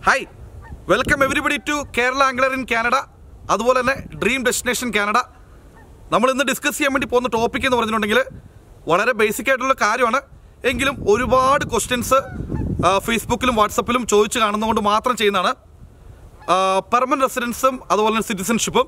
hi welcome everybody to Kerala angler in Canada അതുപോലെ തന്നെ dream destination Canada നമ്മൾ ഇന്ന് ഡിസ്കസ് ചെയ്യാൻ വേണ്ടി പോകുന്ന ടോപ്പിക് എന്ന് പറഞ്ഞിട്ടുണ്ടെങ്കിൽ വളരെ ബേസിക് ആയിട്ടുള്ള കാര്യമാണ് എങ്കിലും ഒരുപാട് ക്വസ്റ്റ്യൻസ് ഫേസ്ബുക്കിലും വാട്സപ്പിലും ചോദിച്ചു കാണുന്നതുകൊണ്ട് മാത്രം ചെയ്യുന്നതാണ് പെർമനന്റ് റെസിഡൻസും അതുപോലെ തന്നെ സിറ്റിസൺഷിപ്പും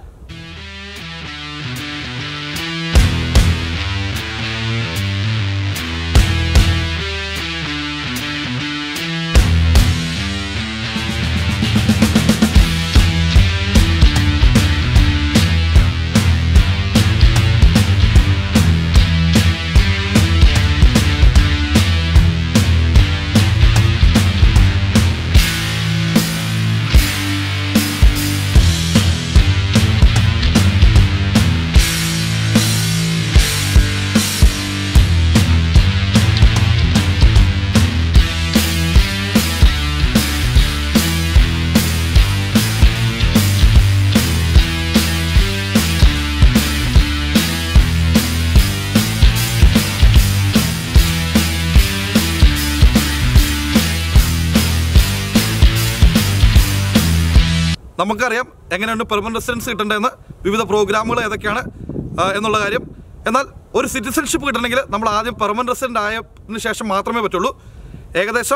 നമുക്കറിയാം എങ്ങനെയാണ് പെർമനന്റ് റെസിഡൻസ് കിട്ടേണ്ടതെന്ന് വിവിധ പ്രോഗ്രാമുകൾ ഏതൊക്കെയാണ് ആ, എന്നുള്ള കാര്യം എന്നാൽ ഒരു സിറ്റിസൺഷിപ്പ് കിട്ടണമെങ്കിൽ നമ്മൾ ആദ്യം പെർമനന്റ് റെസിഡന്റ് ആയതിനു ശേഷം മാത്രമേ പറ്റുള്ളൂ ഏകദേശം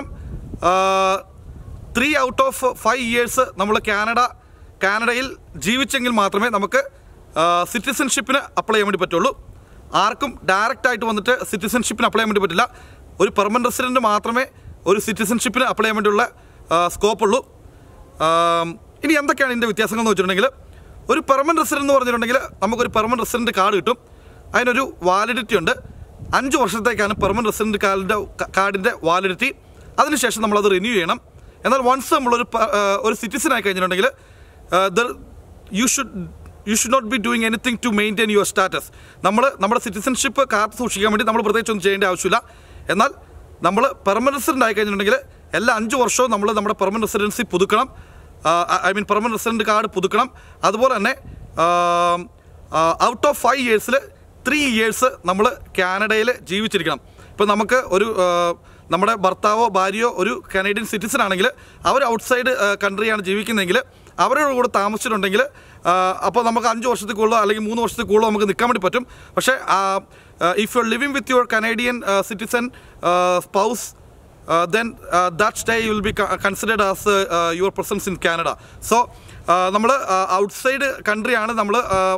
three out of five years നമ്മൾ കാനഡ കാനഡയിൽ ജീവിച്ചെങ്കിൽ മാത്രമേ നമുക്ക് സിറ്റിസൺഷിപ്പിന് അപ്ലൈ ചെയ്യാൻ വേണ്ടി പറ്റുള്ളൂ ആർക്കും ഡയറക്റ്റ് ആയിട്ട് വന്നിട്ട് സിറ്റിസൺഷിപ്പിന് അപ്ലൈ ചെയ്യാൻ വേണ്ടി പറ്റില്ല ഒരു പെർമനന്റ് റെസിഡന്റ് മാത്രമേ ഒരു സിറ്റിസൺഷിപ്പിന് അപ്ലൈ ചെയ്യാൻ വേണ്ടിയുള്ള സ്കോപ്പ് ഉള്ളൂ ആം, ഇനി എന്തൊക്കെയാണ് ഇതിൻ്റെ വ്യത്യാസങ്ങൾ എന്ന് വെച്ചിട്ടുണ്ടെങ്കിൽ ഒരു പെർമനന്റ് റെസിഡന്റ് എന്ന് പറഞ്ഞിട്ടുണ്ടെങ്കിൽ നമുക്കൊരു പെർമനന്റ് റെസിഡന്റ് കാർഡ് കിട്ടും അതിനൊരു വാലിഡിറ്റി ഉണ്ട് അഞ്ച് വർഷത്തേക്കാണ് പെർമനന്റ് റെസിഡന്റ് കാർഡിൻ്റെ കാർഡിൻ്റെ വാലിഡിറ്റി അതിനുശേഷം നമ്മളത് റിന്യൂ ചെയ്യണം എന്നാൽ വൺസ് നമ്മളൊരു പ- ആ, ഒരു സിറ്റിസൺ ആയി കഴിഞ്ഞിട്ടുണ്ടെങ്കിൽ you should you should not be doing anything to maintain your status നമ്മൾ നമ്മുടെ സിറ്റിസൺഷിപ്പ് കാത്ത് സൂക്ഷിക്കാൻ വേണ്ടി നമ്മൾ പ്രത്യേകിച്ച് ഒന്നും ചെയ്യേണ്ട ആവശ്യമില്ല എന്നാൽ നമ്മൾ പെർമനന്റ് റെസിഡന്റ് ആയി കഴിഞ്ഞിട്ടുണ്ടെങ്കിൽ എല്ലാ അഞ്ച് വർഷവും നമ്മൾ നമ്മുടെ പെർമനന്റ് റെസിഡൻസി പുതുക്കണം I mean permanent resident card പുതുക്കണം അതുപോലെ തന്നെ ഔട്ട് ഓഫ് ഫൈവ് ഇയേഴ്സിൽ ത്രീ ഇയേഴ്സ് നമ്മൾ കാനഡയിൽ ജീവിച്ചിരിക്കണം ഇപ്പം നമുക്ക് ഒരു ആ, നമ്മുടെ ഭർത്താവോ ഭാര്യയോ ഒരു കനേഡിയൻ സിറ്റിസൺ ആണെങ്കിൽ അവർ ഔട്ട്സൈഡ് കൺട്രിയാണ് ജീവിക്കുന്നതെങ്കിൽ അവരുടെ കൂടെ താമസിച്ചിട്ടുണ്ടെങ്കിൽ അപ്പോൾ നമുക്ക് അഞ്ച് വർഷത്തിൽ കൂടുതലോ അല്ലെങ്കിൽ മൂന്ന് വർഷത്തിൽ കൂടുതലോ നമുക്ക് നിൽക്കാൻ വേണ്ടി പറ്റും പക്ഷേ if you are living with your Canadian citizen spouse then that stay you will be considered as your presence in Canada so നമ്മൾ ഔട്ട്സൈഡ് കൺട്രിയാണ് നമ്മൾ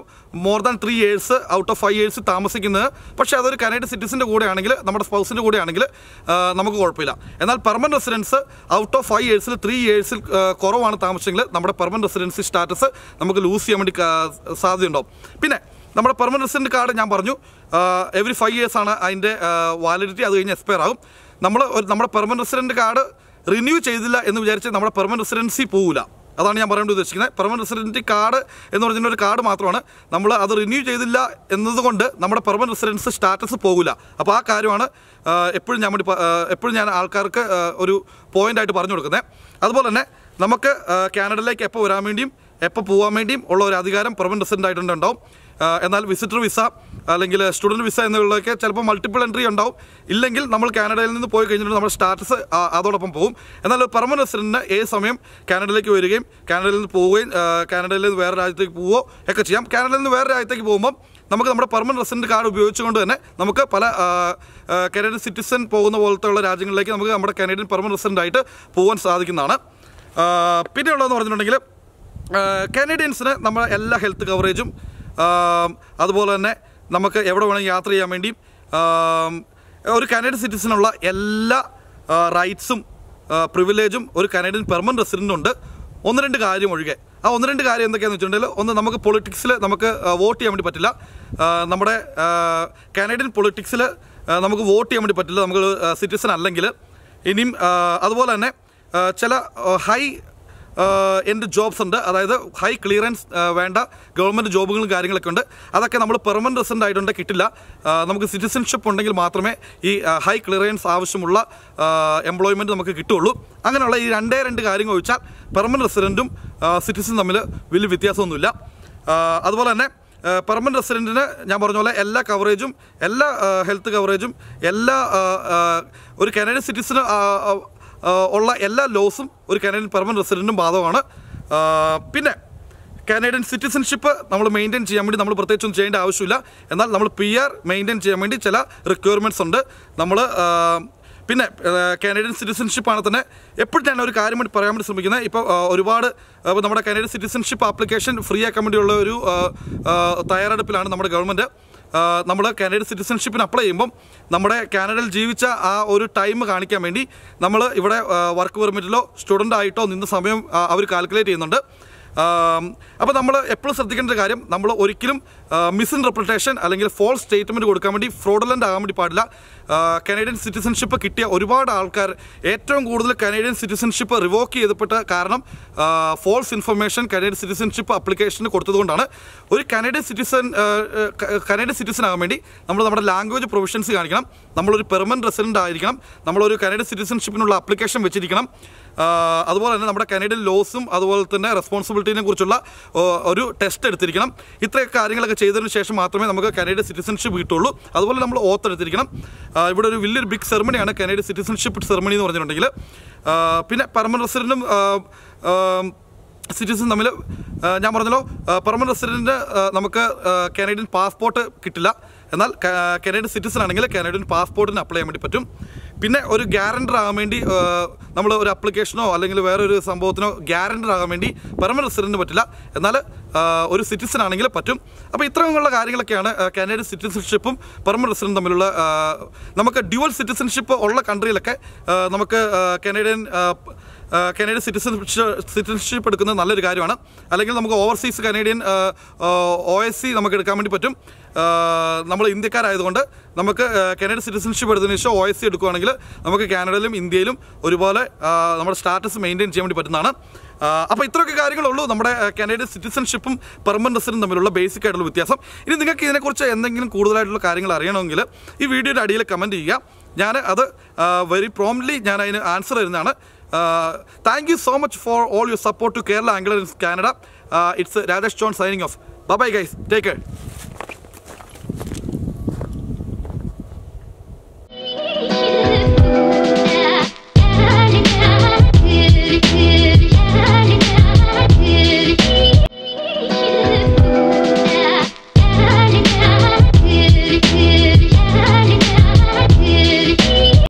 more than three years out of five years താമസിക്കുന്നത് പക്ഷേ അതൊരു Canadian സിറ്റിസൻ്റെ കൂടെ ആണെങ്കിൽ നമ്മുടെ സ്പൗസിൻ്റെ കൂടെ ആണെങ്കിൽ നമുക്ക് കുഴപ്പമില്ല എന്നാൽ permanent residence out of five ഇയേഴ്സിൽ ത്രീ ഇയേഴ്സിൽ കുറവാണ് താമസിച്ചെങ്കിൽ നമ്മുടെ പെർമനന്റ് റെസിഡൻസി സ്റ്റാറ്റസ് നമുക്ക് ലൂസ് ചെയ്യാൻ വേണ്ടി കാ- സാധ്യതയുണ്ടാവും പിന്നെ നമ്മുടെ പെർമനന്റ് റെസിഡൻറ്റ് കാർഡ് ഞാൻ പറഞ്ഞു എവറി ഫൈവ് ഇയേഴ്സ് ആണ് അതിൻ്റെ വാലിഡിറ്റി അത് കഴിഞ്ഞ് എക്സ്പയർ ആകും നമ്മൾ ഒരു നമ്മുടെ പെർമനന്റ് റെസിഡൻറ്റ് കാർഡ് റിന്യൂ ചെയ്തില്ല എന്ന് വിചാരിച്ച് നമ്മുടെ പെർമനന്റ് റെസിഡൻസി പോകില്ല അതാണ് ഞാൻ പറയാൻ ഉദ്ദേശിക്കുന്നത് പെർമനന്റ് റെസിഡൻറ്റ് കാർഡ് എന്ന് പറഞ്ഞിട്ട് ഒരു കാർഡ് മാത്രമാണ് നമ്മൾ അത് റിന്യൂ ചെയ്തില്ല എന്നതുകൊണ്ട് നമ്മുടെ പെർമനന്റ് റെസിഡൻസ് സ്റ്റാറ്റസ് പോകില്ല അപ്പോൾ ആ കാര്യമാണ് എപ്പോഴും ഞാൻ വേണ്ടി പ- ആ, എപ്പോഴും ഞാൻ ആൾക്കാർക്ക് ആ, ഒരു പോയിന്റ് ആയിട്ട് പറഞ്ഞു കൊടുക്കുന്നത് അതുപോലെ തന്നെ നമുക്ക് ആ, കാനഡയിലേക്ക് എപ്പോൾ വരാൻ വേണ്ടിയും എപ്പോൾ പോകാൻ വേണ്ടിയും ഉള്ള ഒരു അധികാരം പെർമനന്റ് റെസിഡൻ്റ് ആയിട്ടുണ്ട് ഉണ്ടാവും ആ, എന്നാൽ വിസിറ്റർ വിസ അല്ലെങ്കിൽ സ്റ്റുഡൻറ്റ് വിസ എന്നുള്ളതൊക്കെ ചിലപ്പോൾ മൾട്ടിപ്പിൾ എൻട്രി ഉണ്ടാവും ഇല്ലെങ്കിൽ നമ്മൾ കാനഡയിൽ നിന്ന് പോയി കഴിഞ്ഞിട്ട് നമ്മുടെ സ്റ്റാറ്റസ് അതോടൊപ്പം പോകും എന്നാൽ പെർമനന്റ് റെസിഡൻറ്റിന് ഏത് സമയം കാനഡയിലേക്ക് വരികയും കാനഡയിൽ നിന്ന് പോവുകയും ആ, കാനഡയിൽ നിന്ന് വേറെ രാജ്യത്തേക്ക് പോവുകയോ ഒക്കെ ചെയ്യാം കാനഡയിൽ നിന്ന് വേറെ രാജ്യത്തേക്ക് പോകുമ്പം നമുക്ക് നമ്മുടെ പെർമനന്റ് റെസിഡൻറ്റ് കാർഡ് ഉപയോഗിച്ചുകൊണ്ട് തന്നെ നമുക്ക് പല കനേഡിയൻ സിറ്റിസൺ പോകുന്ന പോലത്തെ ഉള്ള രാജ്യങ്ങളിലേക്ക് നമുക്ക് നമ്മുടെ കനേഡിയൻ പെർമനന്റ് റെസിഡൻ്റ് ആയിട്ട് പോകാൻ സാധിക്കുന്നതാണ് ആ, പിന്നെയുള്ളതെന്ന് പറഞ്ഞിട്ടുണ്ടെങ്കിൽ കനേഡിയൻസിന് നമ്മുടെ എല്ലാ ഹെൽത്ത് കവറേജും ആം, അതുപോലെ തന്നെ നമുക്ക് എവിടെ വേണമെങ്കിൽ യാത്ര ചെയ്യാൻ വേണ്ടിയും ആം, ഒരു കനേഡിയൻ സിറ്റിസനുള്ള എല്ലാ റൈറ്റ്സും പ്രിവിലേജും ഒരു കനേഡിയൻ പെർമനന്റ് റെസിഡൻ്റ് ഉണ്ട് ഒന്ന് രണ്ട് കാര്യം ഒഴികെ ആ ഒന്ന് രണ്ട് കാര്യം എന്തൊക്കെയാണെന്ന് വെച്ചിട്ടുണ്ടെങ്കിൽ ഒന്ന് നമുക്ക് പൊളിറ്റിക്സിൽ നമുക്ക് വോട്ട് ചെയ്യാൻ വേണ്ടി പറ്റില്ല ആ, നമ്മുടെ കാനഡിയൻ പൊളിറ്റിക്സിൽ നമുക്ക് വോട്ട് ചെയ്യാൻ വേണ്ടി പറ്റില്ല നമുക്ക് സിറ്റിസൺ അല്ലെങ്കിൽ ഇനിയും ആ, അതുപോലെ തന്നെ ആ, ചില ഹൈ എൻ്റെ ജോബ്സ് ഉണ്ട് അതായത് ഹൈ ക്ലിയറൻസ് വേണ്ട ഗവൺമെൻറ് ജോബുകളും കാര്യങ്ങളൊക്കെ ഉണ്ട് അതൊക്കെ നമ്മൾ പെർമനൻറ്റ് റെസിഡൻ്റ് ആയിട്ടുണ്ട് കിട്ടില്ല ആ, നമുക്ക് സിറ്റിസൺഷിപ്പ് ഉണ്ടെങ്കിൽ മാത്രമേ ഈ ഹൈ ക്ലിയറൻസ് ആവശ്യമുള്ള എംപ്ലോയ്മെൻറ്റ് നമുക്ക് കിട്ടുള്ളൂ അങ്ങനെയുള്ള ഈ രണ്ടേ രണ്ട് കാര്യങ്ങൾ ഒഴിച്ചാൽ പെർമനൻറ്റ് റെസിഡൻറ്റും സിറ്റിസൺ തമ്മിൽ വലിയ വ്യത്യാസമൊന്നുമില്ല ആ, അതുപോലെ തന്നെ പെർമനൻറ്റ് റെസിഡൻറ്റിന് ഞാൻ പറഞ്ഞ പോലെ എല്ലാ കവറേജും എല്ലാ ഹെൽത്ത് കവറേജും എല്ലാ ആ, ആ, ഒരു കനേഡിയൻ സിറ്റിസന് ആ, ഉള്ള എല്ലാ ലോസും ഒരു കനേഡിയൻ പെർമനൻറ്റ് റെസിഡൻറ്റും ബാധകമാണ് ആ, പിന്നെ കാനഡിയൻ സിറ്റിസൺഷിപ്പ് നമ്മൾ മെയിൻറ്റെയിൻ ചെയ്യാൻ വേണ്ടി നമ്മൾ പ്രത്യേകിച്ചൊന്നും ചെയ്യേണ്ട ആവശ്യമില്ല എന്നാൽ നമ്മൾ പി ആർ മെയിൻറ്റെയിൻ ചെയ്യാൻ വേണ്ടി ചില റിക്വയർമെൻറ്റ്സ് ഉണ്ട് നമ്മൾ പിന്നെ കാനഡിയൻ സിറ്റിസൺഷിപ്പാണ് തന്നെ എപ്പോഴും ഞാൻ ഒരു കാര്യം വേണ്ടി പറയാൻ വേണ്ടി ശ്രമിക്കുന്നത് ഇപ്പോൾ ആ, ഒരുപാട് ആ, ഇപ്പോൾ നമ്മുടെ കാനഡിയൻ സിറ്റിസൺഷിപ്പ് ആപ്ലിക്കേഷൻ ഫ്രീ ആക്കാൻ വേണ്ടിയുള്ള ഒരു ആ, ആ, തയ്യാറെടുപ്പിലാണ് നമ്മുടെ ഗവൺമെൻറ് നമ്മൾ കാനഡ സിറ്റിസൺഷിപ്പിന് അപ്ലൈ ചെയ്യുമ്പം നമ്മുടെ കാനഡയിൽ ജീവിച്ച ആ ഒരു ടൈം കാണിക്കാൻ വേണ്ടി നമ്മൾ ഇവിടെ വർക്ക് പെർമിറ്റിലോ സ്റ്റുഡൻ്റ് ആയിട്ടോ നിന്ന സമയം അവർ കാൽക്കുലേറ്റ് ചെയ്യുന്നുണ്ട് അപ്പോൾ നമ്മൾ എപ്പോഴും ശ്രദ്ധിക്കേണ്ട ഒരു കാര്യം നമ്മൾ ഒരിക്കലും മിസ്ഇൻറ്റർപ്രിട്ടേഷൻ അല്ലെങ്കിൽ ഫോൾസ് സ്റ്റേറ്റ്മെൻറ്റ് കൊടുക്കാൻ വേണ്ടി ഫ്രോഡലൻ്റ് ആകാൻ വേണ്ടി പാടില്ല കനേഡിയൻ സിറ്റിസൺഷിപ്പ് കിട്ടിയ ഒരുപാട് ആൾക്കാർ ഏറ്റവും കൂടുതൽ കനേഡിയൻ സിറ്റിസൺഷിപ്പ് റിവോക്ക് ചെയ്തപ്പെട്ട കാരണം ഫോൾസ് ഇൻഫർമേഷൻ കനേഡിയൻ സിറ്റിസൺഷിപ്പ് അപ്ലിക്കേഷന് കൊടുത്തതുകൊണ്ടാണ് ഒരു കനേഡിയൻ സിറ്റിസൺ കനേഡിയൻ സിറ്റിസൺ ആകാൻ വേണ്ടി നമ്മൾ നമ്മുടെ ലാംഗ്വേജ് പ്രൊവിഷൻസ് കാണിക്കണം നമ്മളൊരു പെർമനൻറ്റ് റെസിഡൻ്റ് ആയിരിക്കണം നമ്മളൊരു കനേഡിയൻ സിറ്റിസൺഷിപ്പിനുള്ള അപ്ലിക്കേഷൻ വെച്ചിരിക്കണം ആ, അതുപോലെ തന്നെ നമ്മുടെ കനേഡിയൻ ലോസും അതുപോലെ തന്നെ റെസ്പോൺസിബിലിറ്റിനെ കുറിച്ചുള്ള ഓ, ഒരു ടെസ്റ്റ് എടുത്തിരിക്കണം ഇത്രയൊക്കെ കാര്യങ്ങളൊക്കെ ചെയ്തതിന് ശേഷം മാത്രമേ നമുക്ക് കനേഡിയൻ സിറ്റിസൺഷിപ്പ് കിട്ടുള്ളൂ അതുപോലെ നമ്മൾ ഓത്ത് എടുത്തിരിക്കണം ആ, ഇവിടെ ഒരു വലിയൊരു ബിഗ് സെറമണിയാണ് കനേഡിയൻ സിറ്റിസൺഷിപ്പ് സെറമണി എന്ന് പറഞ്ഞിട്ടുണ്ടെങ്കിൽ ആ, പിന്നെ പെർമനന്റ് റെസിഡൻറ്റും സിറ്റിസൺ തമ്മിൽ ആ, ഞാൻ പറഞ്ഞല്ലോ പെർമനന്റ് റെസിഡൻറ്റ് നമുക്ക് ആ, കനേഡിയൻ പാസ്പോർട്ട് കിട്ടില്ല എന്നാൽ ക- കനേഡിയൻ സിറ്റിസൺ ആണെങ്കിൽ കനേഡിയൻ പാസ്പോർട്ടിന് അപ്ലൈ ചെയ്യാൻ വേണ്ടി പറ്റും പിന്നെ ഒരു ഗ്യാരണ്ടർ ആകാൻ വേണ്ടി നമ്മൾ ഒരു അപ്ലിക്കേഷനോ അല്ലെങ്കിൽ വേറൊരു സംഭവത്തിനോ ഗ്യാരണ്ടർ ആകാൻ വേണ്ടി പെർമനന്റ് റെസിഡൻറ്റ് പറ്റില്ല എന്നാൽ ആ, ഒരു സിറ്റിസൺ ആണെങ്കിൽ പറ്റും അപ്പോൾ ഇത്തരമുള്ള കാര്യങ്ങളൊക്കെയാണ് ആ, കനേഡിയൻ സിറ്റിസൺഷിപ്പും പെർമനന്റ് റെസിഡൻറ്റും തമ്മിലുള്ള ആ, നമുക്ക് ഡ്യുവൽ സിറ്റിസൺഷിപ്പ് ഉള്ള കൺട്രിയിലൊക്കെ ആ, നമുക്ക് ആ, കനേഡിയൻ ആ, ആ, കനേഡിയൻ സിറ്റിസൺഷിപ്പ് സിറ്റിസൺഷിപ്പ് എടുക്കുന്നത് നല്ലൊരു കാര്യമാണ് അല്ലെങ്കിൽ നമുക്ക് overseas Canadian O S C നമുക്ക് എടുക്കാൻ വേണ്ടി പറ്റും ആ, നമ്മൾ ഇന്ത്യക്കാരായതുകൊണ്ട് നമുക്ക് ആ, കനേഡിയൻ സിറ്റിസൺഷിപ്പ് എടുത്തതിന് ശേഷം ഒ എസ് സി എടുക്കുകയാണെങ്കിൽ നമുക്ക് കാനഡയിലും ഇന്ത്യയിലും ഒരുപോലെ ആ, നമ്മുടെ സ്റ്റാറ്റസ് മെയിൻറ്റെയിൻ ചെയ്യാൻ വേണ്ടി പറ്റുന്നതാണ് അപ്പോൾ ഇത്രയൊക്കെ കാര്യങ്ങളുള്ളൂ നമ്മുടെ ആ, കനേഡിയൻ സിറ്റിസൺഷിപ്പും പെർമനന്റ് റെസിഡൻറ്റും തമ്മിലുള്ള ബേസിക് ആയിട്ടുള്ള വ്യത്യാസം ഇനി നിങ്ങൾക്ക് ഇതിനെക്കുറിച്ച് എന്തെങ്കിലും കൂടുതലായിട്ടുള്ള കാര്യങ്ങൾ അറിയണമെങ്കിൽ ഈ വീഡിയോയുടെ അടിയിൽ കമൻറ്റ് ചെയ്യുക ഞാൻ അത് വെരി പ്രോംലി ഞാൻ അതിന് ആൻസർ തരുന്നതാണ് thank you so much for all your support to Kerala angler in Canada it's Rajesh John signing off bye guys take care